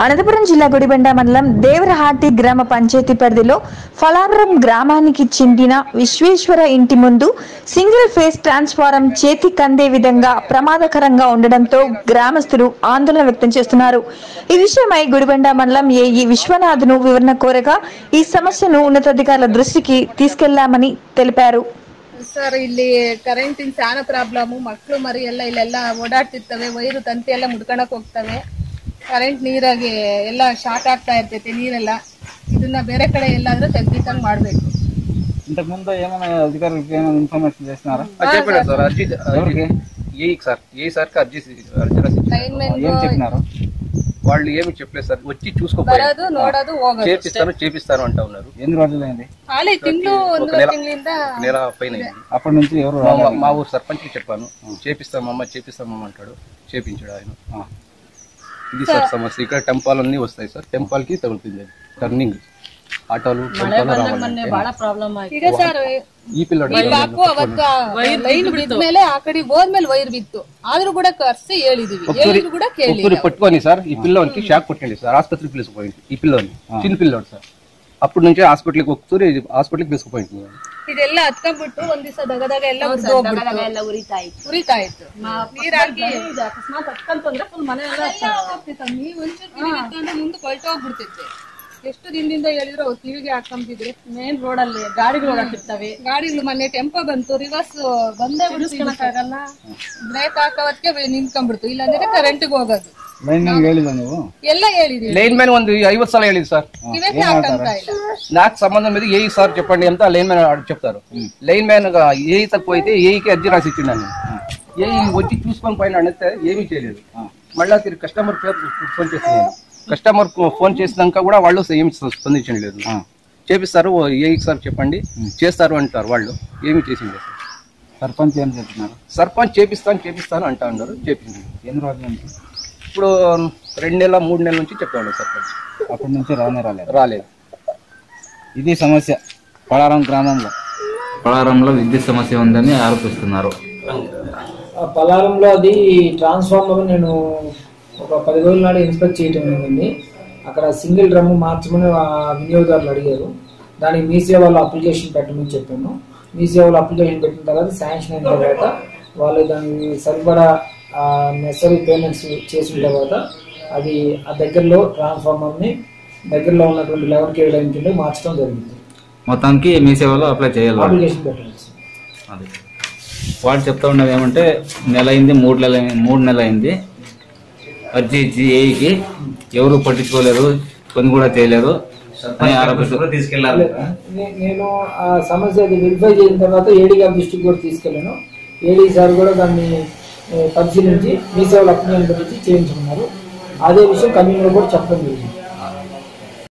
అనంతపురం జిల్లా గుడిబండ మండలం దేవరహాటి గ్రామ పంచాయతీ పరిధిలో ఫలాపురం గ్రామానికి చెందిన విశ్వేశ్వర ఇంటి ముందు సింగిల్ ఫేస్ ట్రాన్స్ఫారం చేతి కందే విధంగా ప్రమాదకరంగా ఉండడంతో గ్రామస్తులు ఆందోళన వ్యక్తం చేస్తున్నారు ఈ విషయమై గుడిబండ మండలం ఏఈ విశ్వనాథ్ను వివరణ కోరగా ఈ సమస్యను ఉన్నతాధికారుల ದೃಷ್ಟಿಗೆ తీసుకెళ్లామని తెలిపారు ಸರ್ ಇಲ್ಲಿ ಕರೆಂಟಿನ ಸಾನ ಪ್ರಾಬ್ಲಮ್ ಮಕ್ಕಳು ಮರಿ ಎಲ್ಲ ಇಲ್ಲೆಲ್ಲ ಓಡಾಡ್ತಿರ್ತವೆ ವೈರು ತಂತಿ ಎಲ್ಲ ಮುಡ್ಕೊಳಕ್ ಹೋಗ್ತವೆ ಕರೆಂಟ್ ನೀರಾಗಿ ಎಲ್ಲ ಶಾರ್ಟ್ ಆಗ್ತಾ ಇರ್ತೈತೆ ನೀರೆಲ್ಲ ಇದನ್ನ ಬೇರೆ ಕಡೆ ಎಲ್ಲಾದ್ರೂ ತೆಗ್ದಿಟ್ಟಂಗ್ ಮಾಡ್ಬೇಕು ఇంతకు ముందు ఏమైనా అధికారులకు ఏమైనా ఇన్ఫర్మేషన్ చేసినారా చెప్పాడు సార్ అర్జీ ఎవరికి ఏ సార్ ఏ సార్కి అర్జీ అర్జీ రాసి ఇచ్చారు. ಲೈನ್ ಮೆನ್ ఏం చెప్పినారు వాళ్ళు ఏమి చెప్పలేదు సార్ వచ్చి చూసుకోపోయారు ಬರೋದು ನೋಡೋದು ಹೋಗೋದು చేపిస్తాను చేపిస్తాను అంటా ఉన్నారు ఎన్ని రోజులైంది ಹಾಲಿ ತಿಂಗಳು ಒಂದು నెల. ತಿಂಗಳಿಂದ నెల పైన అయింది. అప్పటి నుంచి ఎవరు మా- రాలేదు. మా ఊరు సర్పంచ్కి చెప్పాను చేపిస్తామమ్మ చేపిస్తామమ్మ అంటాడు చేపించాడు ఆయన ఆ. ఇది సార్ సమస్య ఇక్కడ టెంపాల్ అన్ని వస్తాయి సార్ టెంపాల్ కి తగులుతుంది అది టర్నింగ్ ఆటోలు టెంపాల్ రావాలి ಈಗ ಸರ್ ఈ పిల్లడు ಈ ಬಾಕು ಅವತ್ತು ಲೈನ್ ಬಿದ್ಮೇಲೆ ಆ ಕಡೆ ಹೋದ್ಮೇಲೆ ವೈರ್ ಬಿತ್ತು ಆದ್ರೂ ಕೂಡ ಕರ್ಸಿ ಹೇಳಿದೀವಿ ಹೇಳಿದ್ರು ಕೂಡ ಕೇಳಿ ఒక్కరు పట్టుకొని సార్ ఈ పిల్లోనికి షాక్ కొట్టండి సార్ హాస్పిటల్కి తీసుకుపోయింది ఈ పిల్లోని చిన్న పిల్లోడు సార్ అప్పటి నుంచి హాస్పిటల్కి ఒకసారి హాస్పిటల్కి తీసుకుపోయింది ಇದೆಲ್ಲ ಹತ್ಕೊಂಡ್ಬಿಟ್ಟು ಒಂದ್ ದಿವಸ ದಗದಾಗ ಎಲ್ಲ ಉರಿತಾ ಉರಿತಾ ಇತ್ತು ನೀರಾಗಿ ನೀವ್ ಒಂಚೂರು ಕಿವಿಗಿಟ್ಕೊಂಡ್ರೆ ಮುಂದಕ್ಕೆ ಹೊರಟೋಗ್ಬಿಡ್ತಿದ್ದೆ ಎಷ್ಟು ದಿನದಿಂದ ಹೇಳಿದ್ರು ಅವ್ರು ಕಿವಿಗೆ ಹಾಕೊಂತಿದ್ರೆ ಮೇನ್ ರೋಡ್ ಅಲ್ಲಿ ಗಾಡಿಗಳು ಓಡಾಡ್ತಿರ್ತವೆ ಗಾಡಿಗಳು ಮೊನ್ನೆ ಟೆಂಪೋ ಬಂತು ರಿವರ್ಸ್ ಬಂದೇ ಆಗಲ್ಲ ಬ್ರೇಕ್ ಹಾಕೋವತ್ಗೆ ನಿಂತ್ಕೊಂಡ್ಬಿಡ್ತು ಇಲ್ಲಾಂದ್ರೆ ಕರೆಂಟ್ಗೆ ಹೋಗೋದು లైన్ మ్యాన్ ಹೇಳಿಲ್ಲ ನೀವು ಎಲ್ಲ ಹೇಳಿದೀವಿ లైన్ మ్యాన్ ಒಂದು ಐವತ್ತು ಸಲ ಹೇಳಿది సార్ ಕಿವಿಗೆ ಹಾಕಂತ ಇಲ್ಲ నాకు సంబంధం మీద ఏఈ సార్ చెప్పండి ఎంత లైన్ మ్యాన్ ఆడ చెప్తారు లైన్ మ్యాన్ ఏఈ తక్కువ అయితే ఏఈకి అర్జీ రాసి ఇచ్చిండాను ఏఈ వచ్చి చూసుకొని పైన అడిగితే ఏమీ చేయలేదు మళ్ళా తిరిగి కస్టమర్ కేర్ ఫోన్ చేస్తున్నాను కస్టమర్ ఫోన్ చేసినాక కూడా వాళ్ళు ఏమి స్పందించలేదు చేపిస్తారు ఏఈకి సార్ చెప్పండి చేస్తారు అంటారు వాళ్ళు ఏమీ చేసింది సార్ సర్పంచ్ ఏం చెప్తున్నారు సర్పంచ్ చేపిస్తాను చేపిస్తాను అంటా ఉన్నారు చేపించింది ఎన్ని రోజుల నుంచి ఇప్పుడు రెండు నెలల మూడు నెలల నుంచి చెప్తా ఉన్నారు సర్పంచ్ అప్పటి నుంచి రానే రాలేదు రాలేదు ఇది సమస్య పడారం గ్రామంలో పలారంలో విద్యుత్ సమస్య ఉందని ఆరోపిస్తున్నారు ఆ పలారంలో అది ట్రాన్స్ఫార్మర్ నేను ఒక పది రోజుల నాడు ఇన్స్పెక్ట్ చేయటం జరిగింది అక్కడ సింగిల్ డ్రమ్ మార్చమని ఆ వినియోగదారులు అడిగారు దానికి మీ సేవలో అప్లికేషన్ పెట్టమని చెప్పాను మీ సేవలో అప్లికేషన్ పెట్టిన తర్వాత శాంక్షన్ అయిన తర్వాత వాళ్ళు దాని సరిపడా నెసరీ పేమెంట్స్ చేసిన తర్వాత అది ఆ దగ్గరలో ట్రాన్స్ఫార్మర్ని దగ్గరలో ఉన్నటువంటి లెవెన్ కేవీ లైన్ కింద మార్చడం జరిగింది మొత్తానికి మీ సేవలో అప్లై చేయాలి వాళ్ళు. అప్లికేషన్ పెట్టాలి అది వాళ్ళు చెప్తా ఉన్నది ఏమంటే నెల అయింది మూడు నెల మూడు నెలలు అయింది అర్జీ ఇచ్చి ఏఈకి ఎవరు పట్టించుకోలేరు పని కూడా చేయలేదు అని ఆరోపిస్తున్నారు నే- నేను ఆ సమస్య అది వెరిఫై చేసిన తర్వాత ఏడీ గారి దృష్టికి కూడా తీసుకెళ్ళాను ఏడీ సార్ కూడా దాన్ని ఏ, పరిశీలించి మీ సేవలు అప్లికేషన్ పెట్టి చేయించుకున్నారు అదే విషయం కమిషనర్ కూడా చెప్పడం జరిగింది